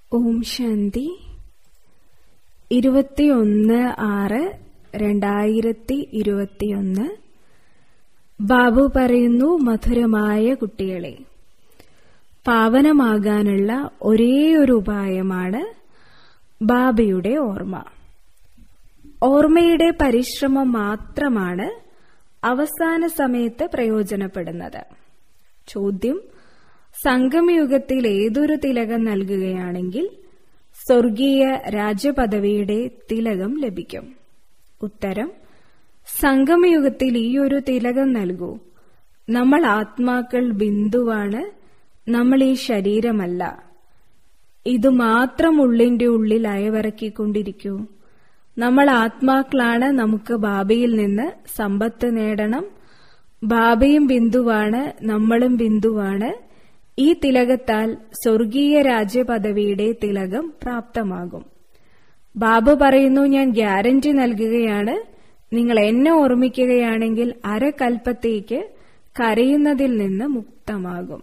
ഓം ശാന്തി ഇരുപത്തിയൊന്ന് ആറ് രണ്ടായിരത്തി ഇരുപത്തിയൊന്ന് ബാബു പറയുന്നു മധുരമായ കുട്ടികളെ പാവനമാകാനുള്ള ഒരേയൊരു ഉപായമാണ് ബാബയുടെ ഓർമ്മ ഓർമ്മയുടെ പരിശ്രമം മാത്രമാണ് അവസാന സമയത്ത് പ്രയോജനപ്പെടുന്നത് ചോദ്യം സംഗമയുഗത്തിൽ ഏതൊരു തിലകം നൽകുകയാണെങ്കിൽ സ്വർഗീയ രാജപദവിയുടെ തിലകം ലഭിക്കും ഉത്തരം സംഗമയുഗത്തിൽ ഈ ഒരു തിലകം നൽകൂ നമ്മൾ ആത്മാക്കൾ ബിന്ദുവാണ് നമ്മൾ ഈ ശരീരമല്ല ഇത് മാത്രം ഉള്ളിന്റെ ഉള്ളിൽ അയവിറക്കിക്കൊണ്ടിരിക്കൂ നമ്മൾ ആത്മാക്കളാണ് നമുക്ക് ബാബയിൽ നിന്ന് സമ്പത്ത് നേടണം ബാബയും ബിന്ദുവാണ് നമ്മളും ബിന്ദുവാണ് ഈ തിലകത്താൽ സ്വർഗീയ രാജ്യപദവിയുടെ തിലകം പ്രാപ്തമാകും ബാബ പറയുന്നു ഞാൻ ഗ്യാരണ്ടി നൽകുകയാണ് നിങ്ങൾ എന്നെ ഓർമ്മിക്കുകയാണെങ്കിൽ അരകൽപ്പത്തേക്ക് കരയുന്നതിൽ നിന്ന് മുക്തമാകും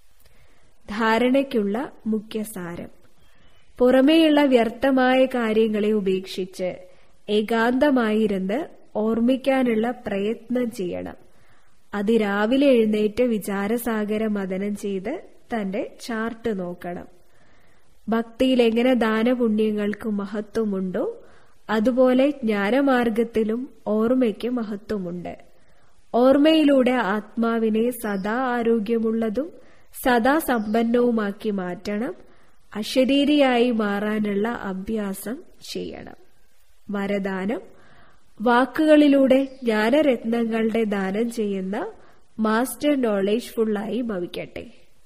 ധാരണയ്ക്കുള്ള മുഖ്യസാരം പുറമേയുള്ള വ്യർത്ഥമായ കാര്യങ്ങളെ ഉപേക്ഷിച്ച് ഏകാന്തമായിരുന്ന് ഓർമ്മിക്കാനുള്ള പ്രയത്നം ചെയ്യണം അതിരാവിലെ എഴുന്നേറ്റ് വിചാരസാഗര മതനം ചെയ്ത് തന്റെ ചാർട്ട് നോക്കണം ഭക്തിയിൽ എങ്ങനെ ദാനപുണ്യങ്ങൾക്ക് മഹത്വമുണ്ടോ അതുപോലെ ജ്ഞാനമാർഗത്തിലും ഓർമ്മയ്ക്ക് മഹത്വമുണ്ട് ഓർമ്മയിലൂടെ ആത്മാവിനെ സദാ ആരോഗ്യമുള്ളതും സദാ സമ്പന്നവുമാക്കി മാറ്റണം അശരീരിയായി മാറാനുള്ള അഭ്യാസം ചെയ്യണം വരദാനം വാക്കുകളിലൂടെ ജ്ഞാനരത്നങ്ങളുടെ ദാനം ചെയ്യുന്ന മാസ്റ്റർ നോളേജ് ഫുള്ളായി ഭവിക്കട്ടെ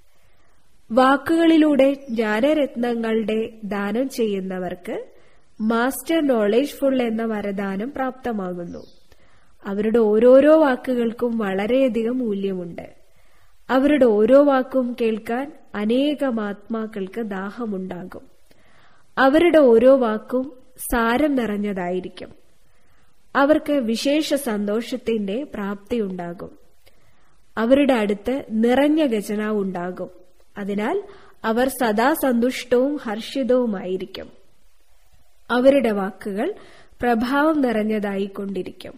വാക്കുകളിലൂടെ ജ്ഞാനരത്നങ്ങളുടെ ദാനം ചെയ്യുന്നവർക്ക് മാസ്റ്റർ നോളേജ് ഫുൾ എന്ന വരദാനം പ്രാപ്തമാകുന്നു അവരുടെ ഓരോരോ വാക്കുകൾക്കും വളരെയധികം മൂല്യമുണ്ട് അവരുടെ ഓരോ വാക്കും കേൾക്കാൻ അനേകം ആത്മാക്കൾക്ക് ദാഹമുണ്ടാകും അവരുടെ ഓരോ വാക്കും സാരം നിറഞ്ഞതായിരിക്കും അവർക്ക് വിശേഷ സന്തോഷത്തിന്റെ പ്രാപ്തിയുണ്ടാകും അവരുടെ അടുത്ത് നിറഞ്ഞ ഖജനാവ് ഉണ്ടാകും അതിനാൽ അവർ സദാ സന്തുഷ്ടവും ഹർഷിതവുമായിരിക്കും അവരുടെ വാക്കുകൾ പ്രഭാവം നിറഞ്ഞതായിക്കൊണ്ടിരിക്കും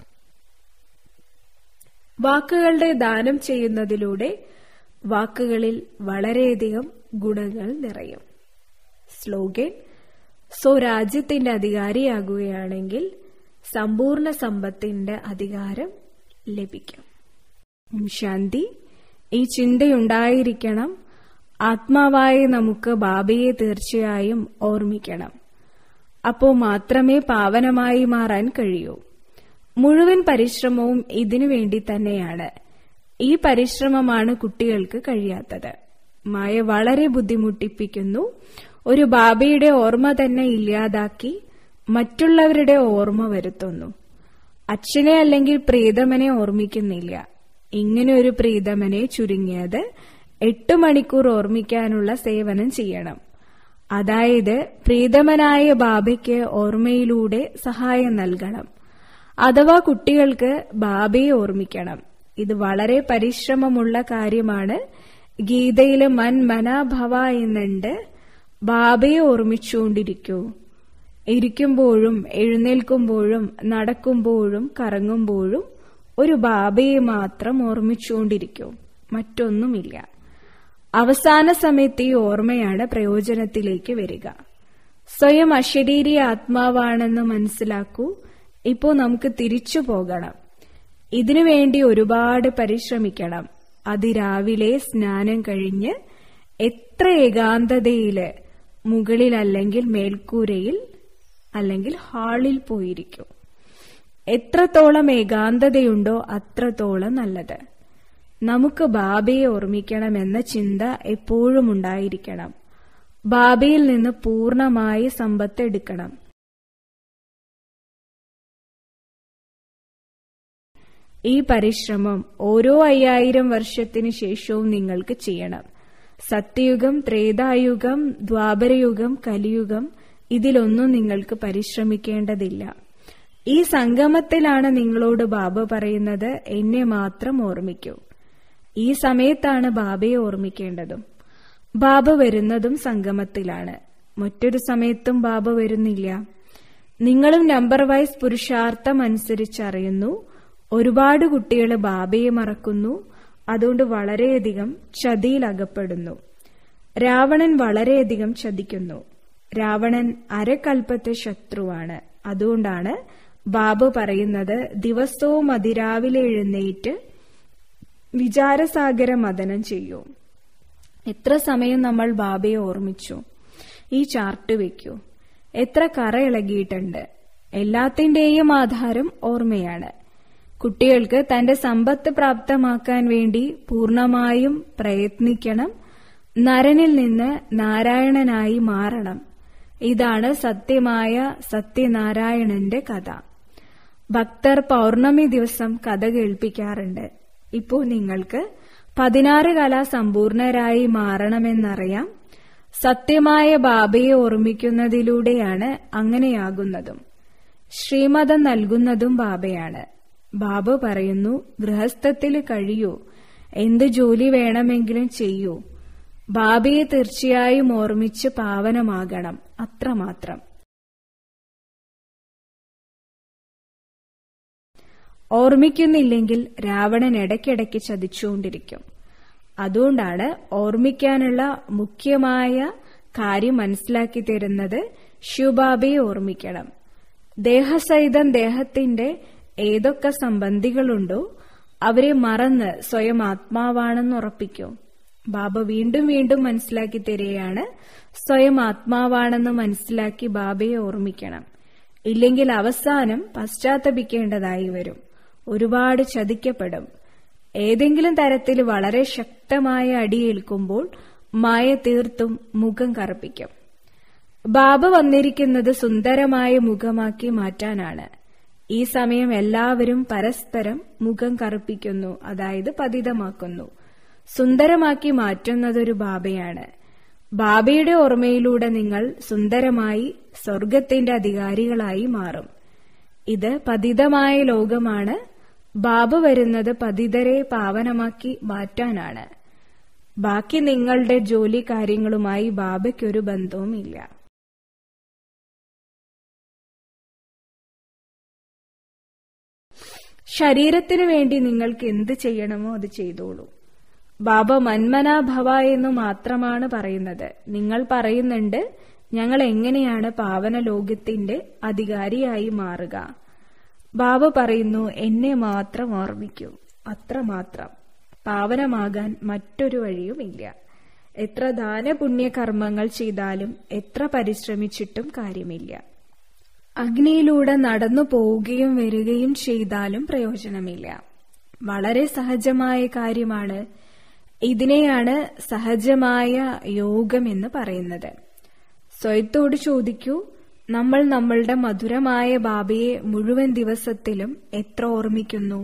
വാക്കുകളുടെ ദാനം ചെയ്യുന്നതിലൂടെ വാക്കുകളിൽ വളരെയധികം ഗുണങ്ങൾ നിറയും സ്ലോഗൻ സോ രാജ്യത്തിന്റെ അധികാരിയാകുകയാണെങ്കിൽ സമ്പൂർണ്ണ സമ്പത്തിന്റെ അധികാരം ലഭിക്കും ശാന്തി ഈ ചിന്തയുണ്ടായിരിക്കണം ആത്മാവായി നമുക്ക് ബാബയെ തീർച്ചയായും ഓർമ്മിക്കണം അപ്പോൾ മാത്രമേ പാവനമായി മാറാൻ കഴിയൂ മുഴുവൻ പരിശ്രമവും ഇതിനു വേണ്ടി തന്നെയാണ് ഈ പരിശ്രമമാണ് കുട്ടികൾക്ക് കഴിയാത്തത് മായ വളരെ ബുദ്ധിമുട്ടിപ്പിക്കുന്നു ഒരു ബാബയുടെ ഓർമ്മ തന്നെ ഇല്ലാതാക്കി മറ്റുള്ളവരുടെ ഓർമ്മ വരുത്തുന്നു അച്ഛനെ അല്ലെങ്കിൽ പ്രീതമനെ ഓർമ്മിക്കുന്നില്ല ഇങ്ങനെ ഒരു പ്രീതമനെ ചുരുങ്ങിയത് എട്ട് മണിക്കൂർ ഓർമ്മിക്കാനുള്ള സേവനം ചെയ്യണം അതായത് പ്രീതമനായ ബാബയ്ക്ക് ഓർമ്മയിലൂടെ സഹായം നൽകണം അഥവാ കുട്ടികൾക്ക് ബാബയെ ഓർമ്മിക്കണം ഇത് വളരെ പരിശ്രമമുള്ള കാര്യമാണ് ഗീതയിലെ മൻ മനാഭവ എന്നുണ്ട് ബാബയെ ഓർമ്മിച്ചുകൊണ്ടിരിക്കൂ ഇരിക്കുമ്പോഴും എഴുന്നേൽക്കുമ്പോഴും നടക്കുമ്പോഴും കറങ്ങുമ്പോഴും ഒരു ബാബയെ മാത്രം ഓർമ്മിച്ചുകൊണ്ടിരിക്കൂ മറ്റൊന്നുമില്ല അവസാന സമയത്ത് ഈ ഓർമ്മയാണ് പ്രയോജനത്തിലേക്ക് വരിക സ്വയം അശരീരി ആത്മാവാണെന്ന് മനസ്സിലാക്കൂ ഇപ്പോ നമുക്ക് തിരിച്ചു പോകണം ഇതിനുവേണ്ടി ഒരുപാട് പരിശ്രമിക്കണം അതിരാവിലെ സ്നാനം കഴിഞ്ഞ് എത്ര ഏകാന്തതയില് മുകളിൽ അല്ലെങ്കിൽ മേൽക്കൂരയിൽ അല്ലെങ്കിൽ ഹാളിൽ പോയിരിക്കും എത്രത്തോളം ഏകാന്തതയുണ്ടോ അത്രത്തോളം നല്ലത് നമുക്ക് ബാബയെ ഓർമ്മിക്കണമെന്ന ചിന്ത എപ്പോഴും ഉണ്ടായിരിക്കണം ബാബയിൽ നിന്ന് പൂർണമായി സമ്പത്ത് എടുക്കണം ഈ പരിശ്രമം ഓരോ അയ്യായിരം വർഷത്തിനു ശേഷവും നിങ്ങൾക്ക് ചെയ്യണം സത്യയുഗം ത്രേതായുഗം ദ്വാപരയുഗം കലിയുഗം ഇതിലൊന്നും നിങ്ങൾക്ക് പരിശ്രമിക്കേണ്ടതില്ല ഈ സംഗമത്തിലാണ് നിങ്ങളോട് ബാബ പറയുന്നത് എന്നെ മാത്രം ഓർമ്മിക്കൂ ഈ സമയത്താണ് ബാബയെ ഓർമ്മിക്കേണ്ടതും ബാബ വരുന്നതും സംഗമത്തിലാണ് മറ്റൊരു സമയത്തും ബാബ വരുന്നില്ല നിങ്ങളും നമ്പർ വൈസ് പുരുഷാർത്ഥം അനുസരിച്ചറിയുന്നു ഒരുപാട് കുട്ടികൾ ബാബയെ മറക്കുന്നു അതുകൊണ്ട് വളരെയധികം ചതിയിൽ അകപ്പെടുന്നു രാവണൻ വളരെയധികം ചതിക്കുന്നു രാവണൻ അരകൽപ്പത്തെ ശത്രുവാണ് അതുകൊണ്ടാണ് ബാബു പറയുന്നത് ദിവസവും അതിരാവിലെ എഴുന്നേറ്റ് വിചാരസാഗര മദനം ചെയ്യൂ എത്ര സമയം നമ്മൾ ബാബയെ ഓർമ്മിച്ചു ഈ ചാർട്ട് വെക്കൂ എത്ര കറ ഇളകിയിട്ടുണ്ട് എല്ലാത്തിന്റെയും ആധാരം ഓർമ്മയാണ് കുട്ടികൾക്ക് തന്റെ സമ്പത്ത് പ്രാപ്തമാക്കാൻ വേണ്ടി പൂർണമായും പ്രയത്നിക്കണം നരനിൽ നിന്ന് നാരായണനായി മാറണം ഇതാണ് സത്യമായ സത്യനാരായണന്റെ കഥ ഭക്തർ പൗർണമി ദിവസം കഥ കേൾപ്പിക്കാറുണ്ട് ഇപ്പോൾ നിങ്ങൾക്ക് പതിനാറ് കല സമ്പൂർണരായി മാറണമെന്നറിയാം സത്യമായ ബാബയെ ഓർമ്മിക്കുന്നതിലൂടെയാണ് അങ്ങനെയാകുന്നതും ശ്രീമതം നൽകുന്നതും ബാബയാണ് ബാബ പറയുന്നു ഗൃഹസ്ഥത്തിൽ കഴിയൂ എന്ത് ജോലി വേണമെങ്കിലും ചെയ്യൂ ബാബയെ തീർച്ചയായും ഓർമ്മിച്ച് പാവനമാകണം അത്രമാത്രം ഓർമ്മിക്കുന്നില്ലെങ്കിൽ രാവണൻ ഇടയ്ക്കിടയ്ക്ക് ചതിച്ചുകൊണ്ടിരിക്കും അതുകൊണ്ടാണ് ഓർമ്മിക്കാനുള്ള മുഖ്യമായ കാര്യം മനസ്സിലാക്കി തരുന്നത് ശിവബാബയെ ഓർമ്മിക്കണം ദേഹസഹിതം ദേഹത്തിന്റെ ഏതൊക്കെ സംബന്ധികളുണ്ടോ അവരെ മറന്ന് സ്വയം ആത്മാവാണെന്ന് ഉറപ്പിക്കും ബാബ വീണ്ടും വീണ്ടും മനസ്സിലാക്കി തരികയാണ് സ്വയം ആത്മാവാണെന്ന് മനസ്സിലാക്കി ബാബയെ ഓർമ്മിക്കണം ഇല്ലെങ്കിൽ അവസാനം പശ്ചാത്തപിക്കേണ്ടതായി വരും ഒരുപാട് ചതിക്കപ്പെടും ഏതെങ്കിലും തരത്തിൽ വളരെ ശക്തമായ അടിയേൽക്കുമ്പോൾ മായ തീർത്തും മുഖം കറുപ്പിക്കും ബാബ വന്നിരിക്കുന്നത് സുന്ദരമായ മുഖമാക്കി മാറ്റാനാണ് ഈ സമയം എല്ലാവരും പരസ്പരം മുഖം കറുപ്പിക്കുന്നു അതായത് പതിതമാക്കുന്നു സുന്ദരമാക്കി മാറ്റുന്നതൊരു ബാബയാണ് ബാബയുടെ ഓർമ്മയിലൂടെ നിങ്ങൾ സുന്ദരമായി സ്വർഗത്തിന്റെ അധികാരികളായി മാറും ഇത് പതിതമായ ലോകമാണ് ബാബ വരുന്നത് പതിതരെ പാവനമാക്കി മാറ്റാനാണ് ബാക്കി നിങ്ങളുടെ ജോലി കാര്യങ്ങളുമായി ബാബയ്ക്കൊരു ബന്ധവുമില്ല ശരീരത്തിനു വേണ്ടി നിങ്ങൾക്ക് എന്ത് ചെയ്യണമോ അത് ചെയ്തോളൂ ബാബ മന്മനാഭവ എന്ന് മാത്രമാണ് പറയുന്നത് നിങ്ങൾ പറയുന്നുണ്ട് ഞങ്ങൾ എങ്ങനെയാണ് പാവന ലോകത്തിന്റെ അധികാരിയായി മാറുക ബാബ പറയുന്നു എന്നെ മാത്രം ഓർമ്മിക്കൂ അത്രമാത്രം പാവനമാകാൻ മറ്റൊരു വഴിയുമില്ല എത്ര ദാനപുണ്യ കർമ്മങ്ങൾ ചെയ്താലും എത്ര പരിശ്രമിച്ചിട്ടും കാര്യമില്ല അഗ്നിയിലൂടെ നടന്നു പോവുകയും വരികയും ചെയ്താലും പ്രയോജനമില്ല വളരെ സഹജമായ കാര്യമാണ് ഇതിനെയാണ് സഹജമായ യോഗം എന്ന് പറയുന്നത് സ്വയത്തോട് ചോദിക്കൂ നമ്മൾ നമ്മളുടെ മധുരമായ ബാബയെ മുഴുവൻ ദിവസത്തിലും എത്ര ഓർമ്മിക്കുന്നു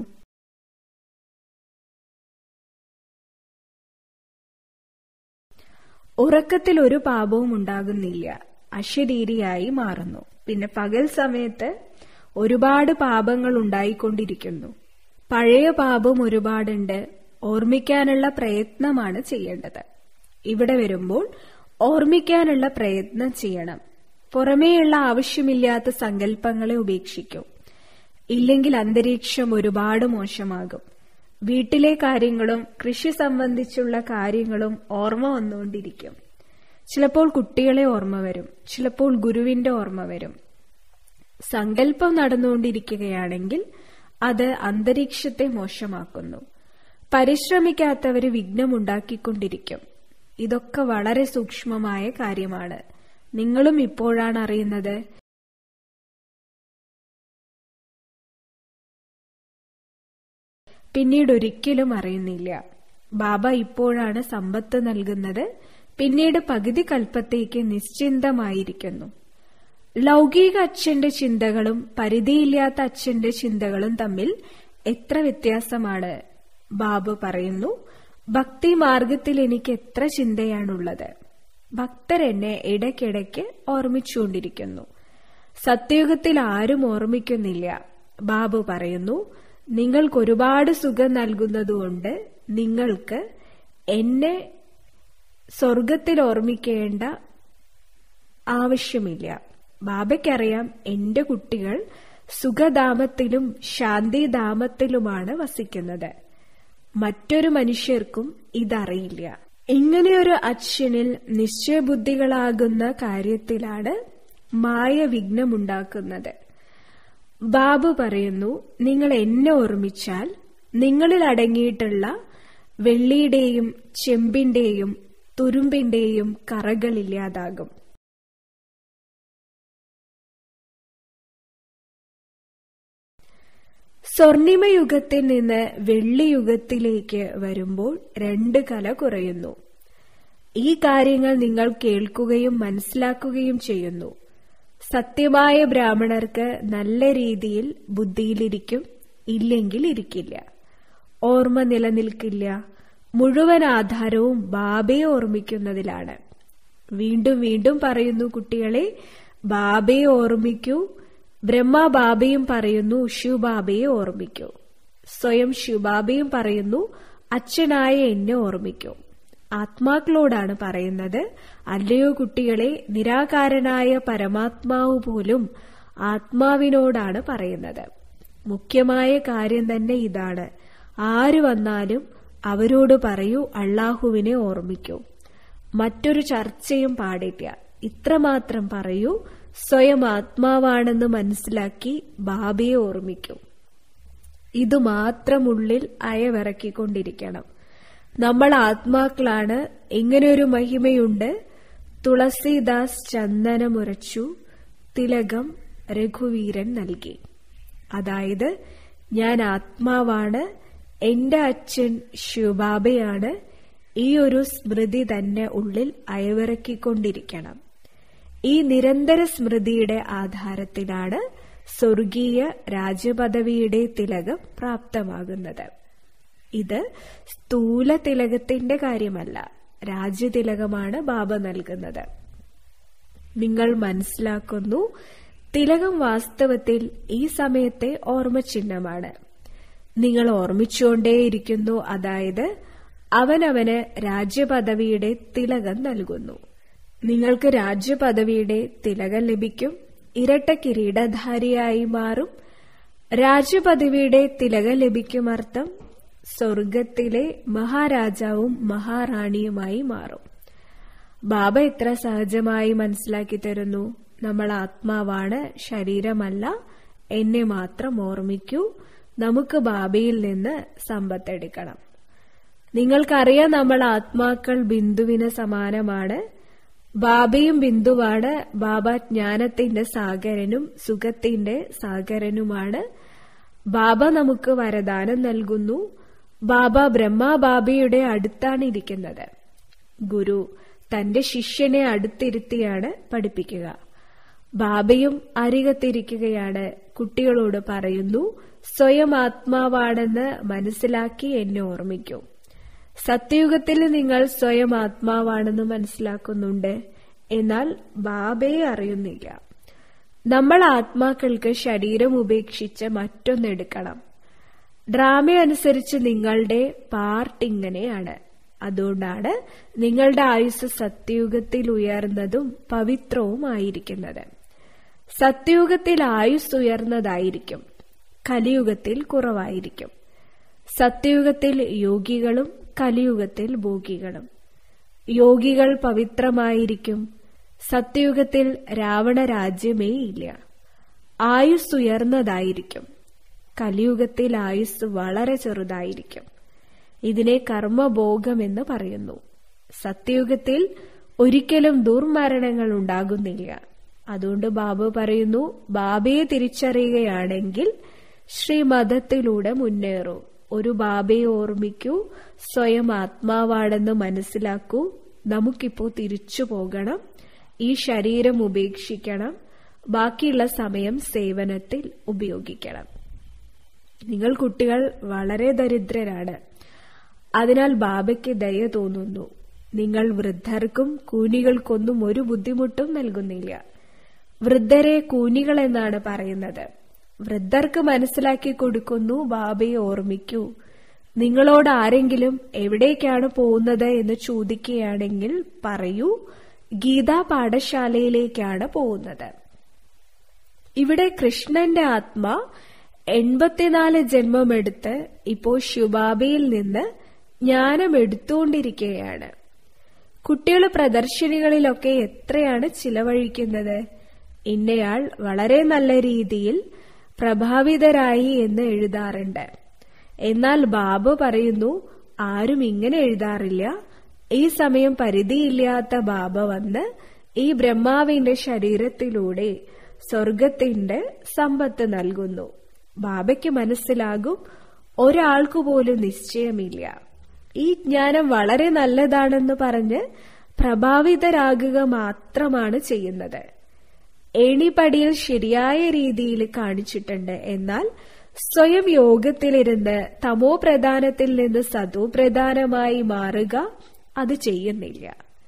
ഉറക്കത്തിൽ ഒരു പാപവും ഉണ്ടാകുന്നില്ല അശരീരിയായി മാറുന്നു പിന്നെ പകൽ സമയത്ത് ഒരുപാട് പാപങ്ങൾ ഉണ്ടായിക്കൊണ്ടിരിക്കുന്നു പഴയ പാപം ഒരുപാടുണ്ട് ഓർമ്മിക്കാനുള്ള പ്രയത്നമാണ് ചെയ്യേണ്ടത് ഇവിടെ വരുമ്പോൾ ഓർമ്മിക്കാനുള്ള പ്രയത്നം ചെയ്യണം പുറമേയുള്ള ആവശ്യമില്ലാത്ത സങ്കല്പങ്ങളെ ഉപേക്ഷിക്കും ഇല്ലെങ്കിൽ അന്തരീക്ഷം ഒരുപാട് മോശമാകും വീട്ടിലെ കാര്യങ്ങളും കൃഷി സംബന്ധിച്ചുള്ള കാര്യങ്ങളും ഓർമ്മ വന്നുകൊണ്ടിരിക്കും ചിലപ്പോൾ കുട്ടികളെ ഓർമ്മ വരും ചിലപ്പോൾ ഗുരുവിന്റെ ഓർമ്മ വരും സങ്കല്പം നടന്നുകൊണ്ടിരിക്കുകയാണെങ്കിൽ അത് അന്തരീക്ഷത്തെ മോശമാക്കുന്നു പരിശ്രമിക്കാത്തവര് വിഘ്നമുണ്ടാക്കിക്കൊണ്ടിരിക്കും ഇതൊക്കെ വളരെ സൂക്ഷ്മമായ കാര്യമാണ് നിങ്ങളും ഇപ്പോഴാണ് അറിയുന്നത് പിന്നീട് ഒരിക്കലും അറിയുന്നില്ല ബാബ ഇപ്പോഴാണ് സമ്പത്ത് നൽകുന്നത് പിന്നീട് പകുതി കൽപ്പത്തേക്ക് നിശ്ചിന്തമായിരിക്കുന്നു ലൗകിക അച്ഛന്റെ ചിന്തകളും പരിധിയില്ലാത്ത അച്ഛന്റെ ചിന്തകളും തമ്മിൽ എത്ര വ്യത്യാസമാണ് ബാബു പറയുന്നു ഭക്തി മാർഗത്തിൽ എനിക്ക് എത്ര ചിന്തയാണുള്ളത് ഭക്തർ എന്നെ ഇടയ്ക്കിടയ്ക്ക് ഓർമ്മിച്ചുകൊണ്ടിരിക്കുന്നു സത്യയുഗത്തിൽ ആരും ഓർമ്മിക്കുന്നില്ല ബാബു പറയുന്നു നിങ്ങൾക്ക് ഒരുപാട് സുഖം നൽകുന്നതുകൊണ്ട് നിങ്ങൾക്ക് എന്നെ സ്വർഗത്തിൽ ഓർമ്മിക്കേണ്ട ആവശ്യമില്ല ബാബയ്ക്കറിയാം എന്റെ കുട്ടികൾ സുഖധാമത്തിലും ശാന്തിധാമത്തിലുമാണ് വസിക്കുന്നത് മറ്റൊരു മനുഷ്യർക്കും ഇതറിയില്ല ഇങ്ങനെയൊരു അച്ഛനിൽ നിശ്ചയബുദ്ധികളാകുന്ന കാര്യത്തിലാണ് മായ വിഘ്നമുണ്ടാക്കുന്നത് ബാബു പറയുന്നു നിങ്ങൾ എന്നെ ഓർമ്മിച്ചാൽ നിങ്ങളിൽ അടങ്ങിയിട്ടുള്ള വെള്ളിയുടെയും ചെമ്പിന്റെയും തുരുമ്പിന്റെയും കറകളില്ലാതാകും സ്വർണിമയുഗത്തിൽ നിന്ന് വെള്ളിയുഗത്തിലേക്ക് വരുമ്പോൾ രണ്ട് കല കുറയുന്നു ഈ കാര്യങ്ങൾ നിങ്ങൾ കേൾക്കുകയും മനസ്സിലാക്കുകയും ചെയ്യുന്നു സത്യമായ ബ്രാഹ്മണർക്ക് നല്ല രീതിയിൽ ബുദ്ധിയിലിരിക്കും ഇല്ലെങ്കിൽ ഇരിക്കില്ല ഓർമ്മ നിലനിൽക്കില്ല മുഴുവൻ ആധാരവും ബാബയെ ഓർമ്മിക്കുന്നതിലാണ് വീണ്ടും വീണ്ടും പറയുന്നു കുട്ടികളെ ബാബയെ ഓർമ്മിക്കൂ ബ്രഹ്മ ബാബയും പറയുന്നു ശിവബാബയെ ഓർമ്മിക്കൂ സ്വയം ശിവബാബയും പറയുന്നു അച്ഛനായ എന്നെ ഓർമ്മിക്കൂ ആത്മാക്കളോടാണ് പറയുന്നത് അല്ലയോ കുട്ടികളെ നിരാകാരനായ പരമാത്മാവ് പോലും ആത്മാവിനോടാണ് പറയുന്നത് മുഖ്യമായ കാര്യം തന്നെ ഇതാണ് ആര് വന്നാലും അവരോട് പറയൂ അള്ളാഹുവിനെ ഓർമ്മിക്കൂ മറ്റൊരു ചർച്ചയും പാടില്ല ഇത്രമാത്രം പറയൂ സ്വയം ആത്മാവാണെന്ന് മനസ്സിലാക്കി ബാബയെ ഓർമ്മിക്കൂ ഇത് മാത്രം ഉള്ളിൽ അയവിറക്കിക്കൊണ്ടിരിക്കണം നമ്മൾ ആത്മാക്കളാണ് ഇങ്ങനെയൊരു മഹിമയുണ്ട് തുളസീദാസ് ചന്ദനമുരച്ചു തിലകം രഘുവീരൻ നൽകി അതായത് ഞാൻ ആത്മാവാണ് എന്റെ അച്ഛൻ ശിവബാബയാണ് ഈ ഒരു സ്മൃതി തന്നെ ഉള്ളിൽ അയവിറക്കിക്കൊണ്ടിരിക്കണം ഈ നിരന്തര സ്മൃതിയുടെ ആധാരത്തിലാണ് സ്വർഗീയ രാജപദവിയുടെ തിലകം പ്രാപ്തമാകുന്നത് ഇത് സ്ഥൂല തിലകത്തിന്റെ കാര്യമല്ല രാജ്യതിലകമാണ് ബാബ നൽകുന്നത് നിങ്ങൾ മനസ്സിലാക്കുന്നു തിലകം വാസ്തവത്തിൽ ഈ സമയത്തെ ഓർമ്മചിഹ്നമാണ് നിങ്ങൾ ഓർമ്മിച്ചുകൊണ്ടേയിരിക്കുന്നു അതായത് അവനവന് രാജ്യപദവിയുടെ തിലകം നൽകുന്നു നിങ്ങൾക്ക് രാജ്യപദവിയുടെ തിലകം ലഭിക്കും ഇരട്ട കിരീടധാരിയായി മാറും രാജ്യപദവിയുടെ തിലകം ലഭിക്കും അർത്ഥം സ്വർഗത്തിലെ മഹാരാജാവും മഹാറാണിയുമായി മാറും ബാബ എത്ര സഹജമായി മനസ്സിലാക്കി തരുന്നു നമ്മൾ ആത്മാവാണ് ശരീരമല്ല എന്നെ മാത്രം ഓർമ്മിക്കൂ നമുക്ക് ബാബയിൽ നിന്ന് സമ്പത്തെടുക്കണം നിങ്ങൾക്കറിയാം നമ്മൾ ആത്മാക്കൾ ബിന്ദുവിന് സമാനമാണ് ബാബയും ബിന്ദുവാണ് ബാബ ജ്ഞാനത്തിന്റെ സാഗരനും സുഖത്തിന്റെ സാഗരനുമാണ് ബാബ നമുക്ക് വരദാനം നൽകുന്നു ബാബ ബ്രഹ്മ ബാബയുടെ അടുത്താണ് ഇരിക്കുന്നത് ഗുരു തന്റെ ശിഷ്യനെ അടുത്തിരുത്തിയാണ് പഠിപ്പിക്കുക ബാബയും അരികത്തിരിക്കുകയാണ് കുട്ടികളോട് പറയുന്നു സ്വയം ആത്മാവാണെന്ന് മനസ്സിലാക്കി എന്നെ ഓർമ്മിക്കൂ സത്യയുഗത്തിൽ നിങ്ങൾ സ്വയം ആത്മാവാണെന്ന് മനസ്സിലാക്കുന്നുണ്ട് എന്നാൽ ബാബയെ അറിയുന്നില്ല നമ്മൾ ആത്മാക്കൾക്ക് ശരീരം ഉപേക്ഷിച്ച് മറ്റൊന്നെടുക്കണം ഡ്രാമ അനുസരിച്ച് നിങ്ങളുടെ പാർട്ട് ഇങ്ങനെയാണ് അതുകൊണ്ടാണ് നിങ്ങളുടെ ആയുസ് സത്യയുഗത്തിൽ ഉയർന്നതും പവിത്രവുമായിരിക്കുന്നത് സത്യയുഗത്തിൽ ആയുസ് ഉയർന്നതായിരിക്കും കലിയുഗത്തിൽ കുറവായിരിക്കും സത്യയുഗത്തിൽ യോഗികളും കലിയുഗത്തിൽ ഭോഗികളും യോഗികൾ പവിത്രമായിരിക്കും സത്യയുഗത്തിൽ രാവണ രാജ്യമേ ഇല്ല ആയുസ് ഉയർന്നതായിരിക്കും കലിയുഗത്തിൽ ആയുസ് വളരെ ചെറുതായിരിക്കും ഇതിനെ കർമ്മഭോഗമെന്ന് പറയുന്നു സത്യയുഗത്തിൽ ഒരിക്കലും ദുർമരണങ്ങൾ ഉണ്ടാകുന്നില്ല അതുകൊണ്ട് ബാബു പറയുന്നു ബാബയെ തിരിച്ചറിയുകയാണെങ്കിൽ ശ്രീമതത്തിലൂടെ മുന്നേറൂ ഒരു ബാബയെ ഓർമ്മിക്കൂ സ്വയം ആത്മാവാണെന്ന് മനസ്സിലാക്കൂ നമുക്കിപ്പോ തിരിച്ചു പോകണം ഈ ശരീരം ഉപേക്ഷിക്കണം ബാക്കിയുള്ള സമയം സേവനത്തിൽ ഉപയോഗിക്കണം നിങ്ങൾ കുട്ടികൾ വളരെ ദരിദ്രരാണ് അതിനാൽ ബാബയ്ക്ക് ദയ തോന്നുന്നു നിങ്ങൾ വൃദ്ധർക്കും കൂനികൾക്കൊന്നും ഒരു ബുദ്ധിമുട്ടും നൽകുന്നില്ല വൃദ്ധരെ കൂനികൾ എന്നാണ് പറയുന്നത് വൃദ്ധർക്ക് മനസ്സിലാക്കി കൊടുക്കുന്നു ബാബയെ ഓർമ്മിക്കൂ നിങ്ങളോട് ആരെങ്കിലും എവിടേക്കാണ് പോകുന്നത് എന്ന് ചോദിക്കുകയാണെങ്കിൽ പറയൂ ഗീതാ പാഠശാലയിലേക്കാണ് പോകുന്നത് ഇവിടെ കൃഷ്ണന്റെ ആത്മ എൺപത്തിനാല് ജന്മമെടുത്ത് ഇപ്പോൾ ശുബാബയിൽ നിന്ന് ജ്ഞാനം എടുത്തുകൊണ്ടിരിക്കുകയാണ് കുട്ടികൾ പ്രദർശനികളിലൊക്കെ എത്രയാണ് ചിലവഴിക്കുന്നത് ഇന്നയാൾ വളരെ നല്ല രീതിയിൽ പ്രഭാവിതരായി എന്ന് എഴുതാറുണ്ട് എന്നാൽ ബാബു പറയുന്നു ആരും ഇങ്ങനെ എഴുതാറില്ല ഈ സമയം പരിധിയില്ലാത്ത ബാബ വന്ന് ഈ ബ്രഹ്മാവിന്റെ ശരീരത്തിലൂടെ സ്വർഗത്തിന്റെ സമ്പത്ത് നൽകുന്നു ബാബയ്ക്ക് മനസ്സിലാകും ഒരാൾക്കു പോലും നിശ്ചയമില്ല ഈ ജ്ഞാനം വളരെ നല്ലതാണെന്ന് പറഞ്ഞ് പ്രഭാവിതരാകുക മാത്രമാണ് ചെയ്യുന്നത് ഏണിപ്പടിയിൽ ശരിയായ രീതിയിൽ കാണിച്ചിട്ടുണ്ട് എന്നാൽ സ്വയം യോഗത്തിലിരുന്ന് തമോ പ്രധാനത്തിൽ നിന്ന് സതോ പ്രധാനമായി മാറുക അത് ചെയ്യുന്നില്ല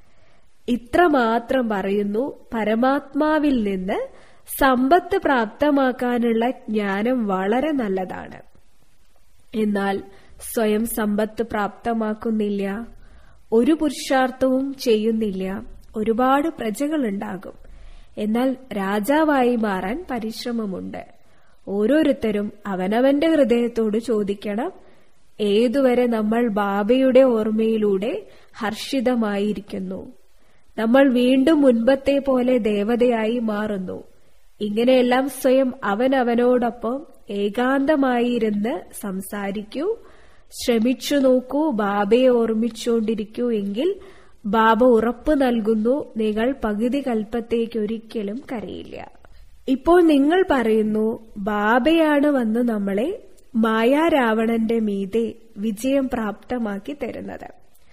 ഇത്രമാത്രം പറയുന്നു പരമാത്മാവിൽ നിന്ന് സമ്പത്ത് പ്രാപ്തമാക്കാനുള്ള ജ്ഞാനം വളരെ നല്ലതാണ് എന്നാൽ സ്വയം സമ്പത്ത് പ്രാപ്തമാക്കുന്നില്ല ഒരു പുരുഷാർത്ഥവും ചെയ്യുന്നില്ല ഒരുപാട് പ്രജകളുണ്ടാകും എന്നാൽ രാജാവായി മാറാൻ പരിശ്രമമുണ്ട് ഓരോരുത്തരും അവനവന്റെ ഹൃദയത്തോട് ചോദിക്കണം ഏതുവരെ നമ്മൾ ബാബയുടെ ഓർമ്മയിലൂടെ ഹർഷിതമായിരിക്കുന്നു നമ്മൾ വീണ്ടും മുൻപത്തെ പോലെ ദേവതയായി മാറുന്നു ഇങ്ങനെയെല്ലാം സ്വയം അവനവനോടൊപ്പം ഏകാന്തമായിരുന്ന് സംസാരിക്കൂ ശ്രമിച്ചു നോക്കൂ ബാബയെ ഓർമ്മിച്ചുകൊണ്ടിരിക്കൂ എങ്കിൽ ബാബ ഉറപ്പ് നൽകുന്നു നിങ്ങൾ പകുതി കൽപ്പത്തേക്ക് ഒരിക്കലും കരയില്ല ഇപ്പോൾ നിങ്ങൾ പറയുന്നു ബാബയാണ് വന്ന് നമ്മളെ മായാരാവണന്റെ മീതെ വിജയം പ്രാപ്തമാക്കി തരുന്നത്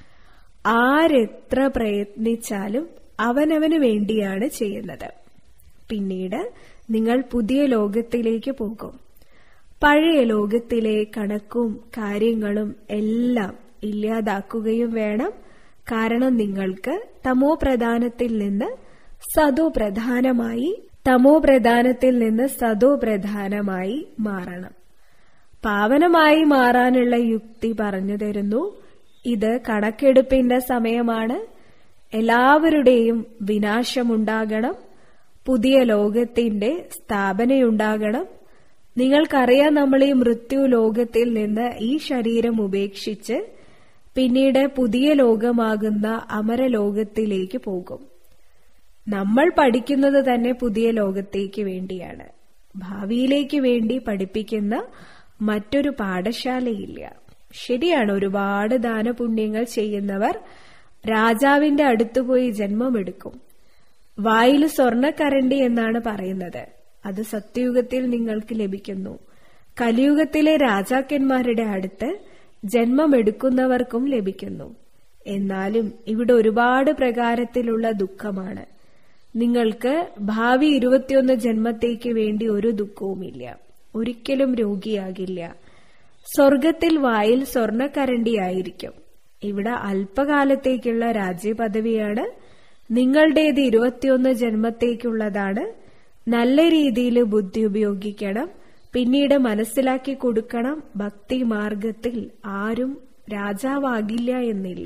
ആരെത്ര പ്രയത്നിച്ചാലും അവനവന് വേണ്ടിയാണ് ചെയ്യുന്നത് പിന്നീട് നിങ്ങൾ പുതിയ ലോകത്തിലേക്ക് പോകും പഴയ ലോകത്തിലെ കണക്കും കാര്യങ്ങളും എല്ലാം ഇല്ലാതാക്കുകയും വേണം കാരണം നിങ്ങൾക്ക് തമോ പ്രധാനത്തിൽ നിന്ന് സതോ പ്രധാനമായി തമോ പ്രധാനത്തിൽ നിന്ന് സതോ പ്രധാനമായി മാറണം പാവനമായി മാറാനുള്ള യുക്തി പറഞ്ഞു തരുന്നു ഇത് കണക്കെടുപ്പിന്റെ സമയമാണ് എല്ലാവരുടെയും വിനാശമുണ്ടാകണം പുതിയ ലോകത്തിന്റെ സ്ഥാപനയുണ്ടാകണം നിങ്ങൾക്കറിയാം നമ്മൾ ഈ മൃത്യു ലോകത്തിൽ നിന്ന് ഈ ശരീരം ഉപേക്ഷിച്ച് പിന്നീട് പുതിയ ലോകമാകുന്ന അമരലോകത്തിലേക്ക് പോകും നമ്മൾ പഠിക്കുന്നത് തന്നെ പുതിയ ലോകത്തേക്ക് വേണ്ടിയാണ് ഭാവിയിലേക്ക് വേണ്ടി പഠിപ്പിക്കുന്ന മറ്റൊരു പാഠശാലയില്ല ശരിയാണ് ഒരുപാട് ദാനപുണ്യങ്ങൾ ചെയ്യുന്നവർ രാജാവിന്റെ അടുത്തുപോയി ജന്മമെടുക്കും വായിൽ സ്വർണക്കരണ്ടി എന്നാണ് പറയുന്നത് അത് സത്യയുഗത്തിൽ നിങ്ങൾക്ക് ലഭിക്കുന്നു കലിയുഗത്തിലെ രാജാക്കന്മാരുടെ അടുത്ത് ജന്മമെടുക്കുന്നവർക്കും ലഭിക്കുന്നു എന്നാലും ഇവിടെ ഒരുപാട് പ്രകാരത്തിലുള്ള ദുഃഖമാണ് നിങ്ങൾക്ക് ഭാവി ഇരുപത്തിയൊന്ന് ജന്മത്തേക്ക് വേണ്ടി ഒരു ദുഃഖവുമില്ല ഒരിക്കലും രോഗിയാകില്ല സ്വർഗത്തിൽ വായിൽ സ്വർണക്കരണ്ടിയായിരിക്കും ഇവിടെ അല്പകാലത്തേക്കുള്ള രാജ്യപദവിയാണ് നിങ്ങളുടേത് ഇരുപത്തിയൊന്ന് ജന്മത്തേക്കുള്ളതാണ് നല്ല രീതിയിൽ ബുദ്ധി ഉപയോഗിക്കണം പിന്നീട് മനസ്സിലാക്കി കൊടുക്കണം ഭക്തി മാർഗത്തിൽ ആരും രാജാവാകില്ല എന്നില്ല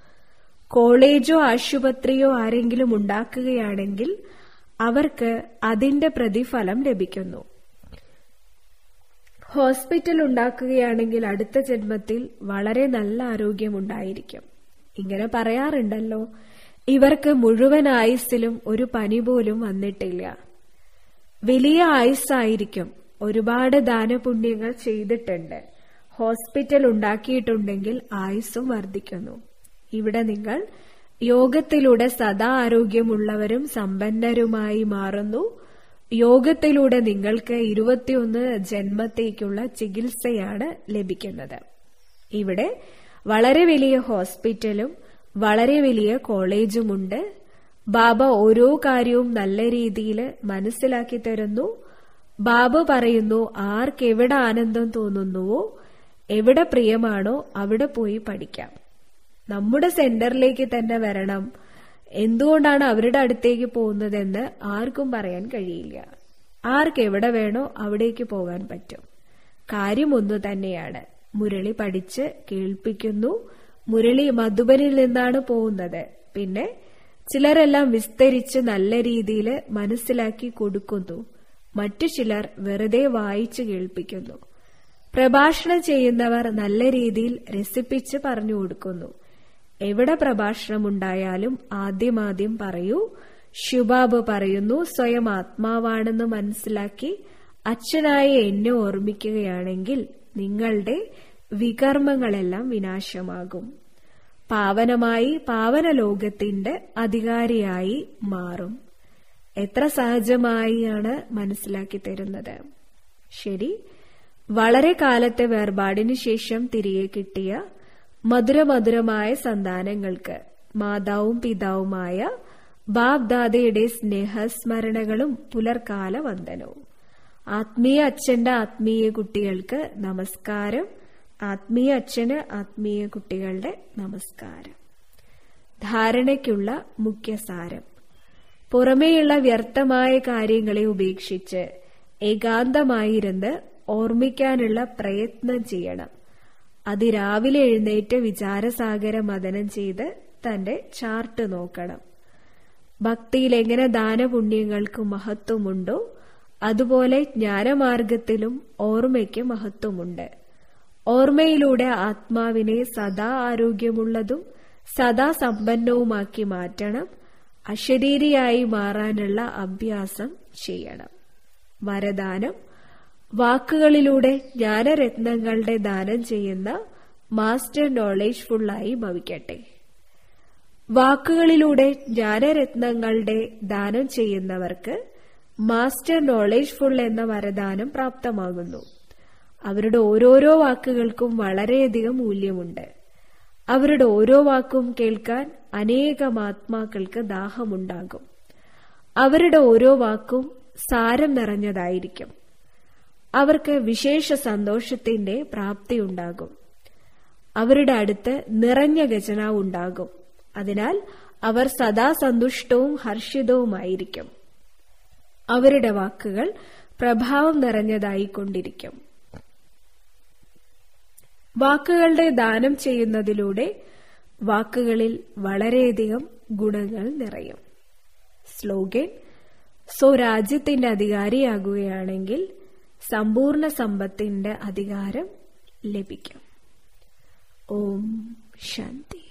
കോളേജോ ആശുപത്രിയോ ആരെങ്കിലും ഉണ്ടാക്കുകയാണെങ്കിൽ അവർക്ക് അതിന്റെ പ്രതിഫലം ലഭിക്കുന്നു ഹോസ്പിറ്റൽ ഉണ്ടാക്കുകയാണെങ്കിൽ അടുത്ത ജന്മത്തിൽ വളരെ നല്ല ആരോഗ്യമുണ്ടായിരിക്കും ഇങ്ങനെ പറയാറുണ്ടല്ലോ ഇവർക്ക് മുഴുവൻ ആയുസ്സിലും ഒരു പനി പോലും വന്നിട്ടില്ല വലിയ ആയുസ്സായിരിക്കും ഒരുപാട് ദാനപുണ്യങ്ങൾ ചെയ്തിട്ടുണ്ട് ഹോസ്പിറ്റൽ ഉണ്ടാക്കിയിട്ടുണ്ടെങ്കിൽ ആയുസ്സും വർദ്ധിക്കുന്നു ഇവിടെ നിങ്ങൾ യോഗത്തിലൂടെ സദാ ആരോഗ്യമുള്ളവരും സമ്പന്നരുമായി മാറുന്നു യോഗത്തിലൂടെ നിങ്ങൾക്ക് ഇരുപത്തിയൊന്ന് ജന്മത്തേക്കുള്ള ചികിത്സയാണ് ലഭിക്കുന്നത് ഇവിടെ വളരെ വലിയ ഹോസ്പിറ്റലും വളരെ വലിയ കോളേജുമുണ്ട് ബാബ ഓരോ കാര്യവും നല്ല രീതിയിൽ മനസ്സിലാക്കി തരുന്നു ബാബ പറയുന്നു ആർക്കെവിടെ ആനന്ദം തോന്നുന്നുവോ എവിടെ പ്രിയമാണോ അവിടെ പോയി പഠിക്കാം നമ്മുടെ സെന്ററിലേക്ക് തന്നെ വരണം എന്തുകൊണ്ടാണ് അവരുടെ അടുത്തേക്ക് പോകുന്നതെന്ന് ആർക്കും പറയാൻ കഴിയില്ല ആർക്ക് എവിടെ വേണോ അവിടേക്ക് പോകാൻ പറ്റും കാര്യം ഒന്നു തന്നെയാണ് മുരളി പഠിച്ച് കേൾപ്പിക്കുന്നു മുരളി മധുബനിൽ നിന്നാണ് പോകുന്നത് പിന്നെ ചിലരെല്ലാം വിസ്തരിച്ച് നല്ല രീതിയിൽ മനസ്സിലാക്കി കൊടുക്കുന്നു മറ്റു ചിലർ വെറുതെ വായിച്ചു കേൾപ്പിക്കുന്നു പ്രഭാഷണം ചെയ്യുന്നവർ നല്ല രീതിയിൽ രസിപ്പിച്ച് പറഞ്ഞു കൊടുക്കുന്നു എവിടെ പ്രഭാഷണമുണ്ടായാലും ആദ്യമാദ്യം പറയൂ ശുഭാബ് പറയുന്നു സ്വയം ആത്മാവാണെന്ന് മനസ്സിലാക്കി അച്ഛനായ എന്നെ ഓർമ്മിക്കുകയാണെങ്കിൽ നിങ്ങളുടെ വികർമ്മങ്ങളെല്ലാം വിനാശമാകും പാവനമായി പാവന ലോകത്തിന്റെ അധികാരിയായി മാറും എത്ര സഹജമായാണ് മനസ്സിലാക്കി തരുന്നത് ശരി വളരെ കാലത്തെ വേർപാടിനു ശേഷം തിരികെ കിട്ടിയ മധുരമധുരമായ സന്താനങ്ങൾക്ക് മാതാവും പിതാവുമായ ബാബ്ദാദയുടെ സ്നേഹസ്മരണകളും പുലർക്കാല വന്ദനവും ആത്മീയ അച്ഛന്റെ ആത്മീയ കുട്ടികൾക്ക് നമസ്കാരം ആത്മീയ അച്ഛന് ആത്മീയ കുട്ടികളുടെ നമസ്കാരം ധാരണയ്ക്കുള്ള മുഖ്യസാരം പുറമേയുള്ള വ്യർത്ഥമായ കാര്യങ്ങളെ ഉപേക്ഷിച്ച് ഏകാന്തമായിരുന്ന് ഓർമ്മിക്കാനുള്ള പ്രയത്നം ചെയ്യണം അതിരാവിലെ എഴുന്നേറ്റ് വിചാരസാഗര മതനം ചെയ്ത് തന്റെ ചാർട്ട് നോക്കണം ഭക്തിയിൽ എങ്ങനെ ദാനപുണ്യങ്ങൾക്ക് മഹത്വമുണ്ടോ അതുപോലെ ജ്ഞാനമാർഗത്തിലും ഓർമ്മയ്ക്ക് മഹത്വമുണ്ട് ഓർമ്മയിലൂടെ ആത്മാവിനെ സദാ ആരോഗ്യമുള്ളതും സദാ സമ്പന്നവുമാക്കി മാറ്റണം അശരീരിയായി മാറാനുള്ള അഭ്യാസം ചെയ്യണം വരദാനം വാക്കുകളിലൂടെ ജ്ഞാനരത്നങ്ങളുടെ ദാനം ചെയ്യുന്ന മാസ്റ്റർ നോളേജ് ഫുള്ളായി ഭവിക്കട്ടെ വാക്കുകളിലൂടെ ജ്ഞാനരത്നങ്ങളുടെ ദാനം ചെയ്യുന്നവർക്ക് മാസ്റ്റർ നോളേജ് ഫുൾ എന്ന വരദാനം പ്രാപ്തമാകുന്നു അവരുടെ ഓരോരോ വാക്കുകൾക്കും വളരെയധികം മൂല്യമുണ്ട് അവരുടെ ഓരോ വാക്കും കേൾക്കാൻ അനേകം ആത്മാക്കൾക്ക് ദാഹമുണ്ടാകും അവരുടെ ഓരോ വാക്കും സാരം നിറഞ്ഞതായിരിക്കും അവർക്ക് വിശേഷ സന്തോഷത്തിന്റെ പ്രാപ്തിയുണ്ടാകും അവരുടെ അടുത്ത് നിറഞ്ഞ ഖജനാവ് ഉണ്ടാകും അതിനാൽ അവർ സദാ സന്തുഷ്ടവും ഹർഷിതവുമായിരിക്കും അവരുടെ വാക്കുകൾ പ്രഭാവം നിറഞ്ഞതായിക്കൊണ്ടിരിക്കും വാക്കുകളുടെ ദാനം ചെയ്യുന്നതിലൂടെ വാക്കുകളിൽ വളരെയധികം ഗുണങ്ങൾ നിറയും സ്ലോഗൻ സോ രാജ്യത്തിന്റെ അധികാരിയാകുകയാണെങ്കിൽ സമ്പൂർണ്ണ സമ്പത്തിന്റെ അധികാരം ലഭിക്കും ഓം ശാന്തി